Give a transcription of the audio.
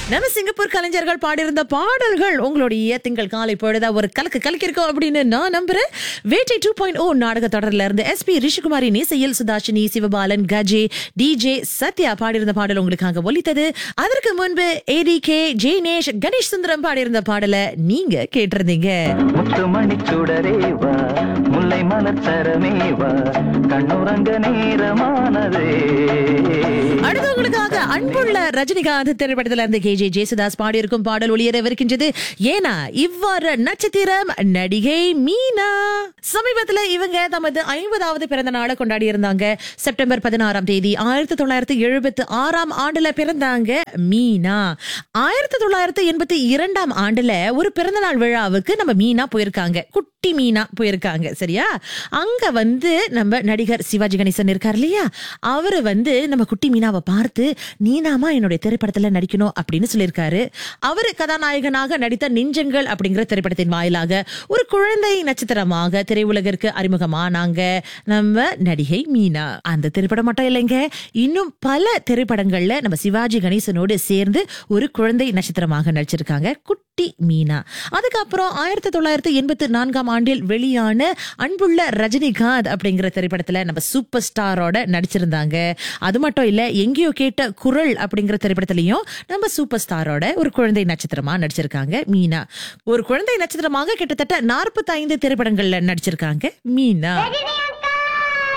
நம்ம சிங்கப்பூர் கலைஞர்கள் பாடியிருந்த பாடல்கள் உங்களுடைய திங்கள் காலை பொழுதா ஒரு கலக்கு கலக்கிருக்கோம் அப்படின்னு நான் நம்புறேன் வேட்டை டூ பாயிண்ட் ஓ நாடக தொடர்ல இருந்து எஸ் பி ரிஷிகுமாரி இசையில் சுதாஷினி சிவபாலன் கஜே டிஜே சத்யா பாடியிருந்த பாடல் உங்களுக்காக ஒலித்தது அதற்கு முன்பு ஏடி கே ஜெய்னேஷ் கணேஷ் சுந்தரம் பாடியிருந்த பாடலை நீங்க கேட்டிருந்தீங்க முத்துமணி சுடரே வா முல்லை மலர்ச்சரமே வா கண்ணுறங்க நேரமானதே அடுத்து உங்களுக்காக அன்புள்ள ரஜினிகாந்த் திரைப்படத்துல இருந்து கே ஜே ஜேசுதாஸ் பாடியிருக்கும் பாடல் ஒளியரவிருக்கின்றது ஏனா இவ்வாறு நட்சத்திரம் நடிகை மீனா சமீபத்துல இவங்க தமது ஐம்பதாவது பிறந்த நாளை கொண்டாடி இருந்தாங்க செப்டம்பர் பதினாறாம் தேதி ஆயிரத்தி தொள்ளாயிரத்தி எழுபத்தி ஆறாம் ஆண்டுல பிறந்தாங்க மீனா ஆயிரத்தி தொள்ளாயிரத்தி எண்பத்தி இரண்டாம் ஆண்டுல ஒரு பிறந்தநாள் விழாவுக்கு நம்ம மீனா போயிருக்காங்க குட்டி மீனா போயிருக்காங்க சரியா அங்க வந்து நம்ம நடிகர் சிவாஜி கணேசன் இருக்கார் இல்லையா அவரு வந்து நம்ம குட்டி மீனாவை பார்த்து நீனாமா என்னுடைய திரைப்படத்துல நடிக்கணும் அப்படின்னு சொல்லியிருக்காரு அவரு கதாநாயகனாக நடித்த நெஞ்சங்கள் அப்படிங்கிற திரைப்படத்தின் வாயிலாக ஒரு குழந்தை நட்சத்திரமாக திரையுலகிற்கு அறிமுகமானாங்க நம்ம நடிகை மீனா அந்த திரைப்படம் மட்டும் இல்லைங்க இன்னும் பல திரைப்படங்கள்ல நம்ம சிவாஜி கணேசனோடு சேர்ந்து ஒரு குழந்தை நட்சத்திரமாக நடிச்சிருக்காங்க குட்டி மீனா அதுக்கப்புறம் ஆயிரத்தி தொள்ளாயிரத்தி எண்பத்தி நான்காம் ஆண்டில் வெளியான அன்புள்ள ரஜினிகாந்த் அப்படிங்கிற திரைப்படத்துல நம்ம சூப்பர் ஸ்டாரோட நடிச்சிருந்தாங்க அது மட்டும் இல்ல எங்கேயோ கேட்ட குரல் அப்படிங்கிற திரைப்படத்திலையும் நம்ம சூப்பர் ஸ்டாரோட ஒரு குழந்தை நட்சத்திரமா நடிச்சிருக்காங்க மீனா ஒரு குழந்தை நட்சத்திரமாக கிட்டத்தட்ட நாற்பத்தி ஐந்து திரைப்படங்கள்ல நடிச்சிருக்காங்க மீனா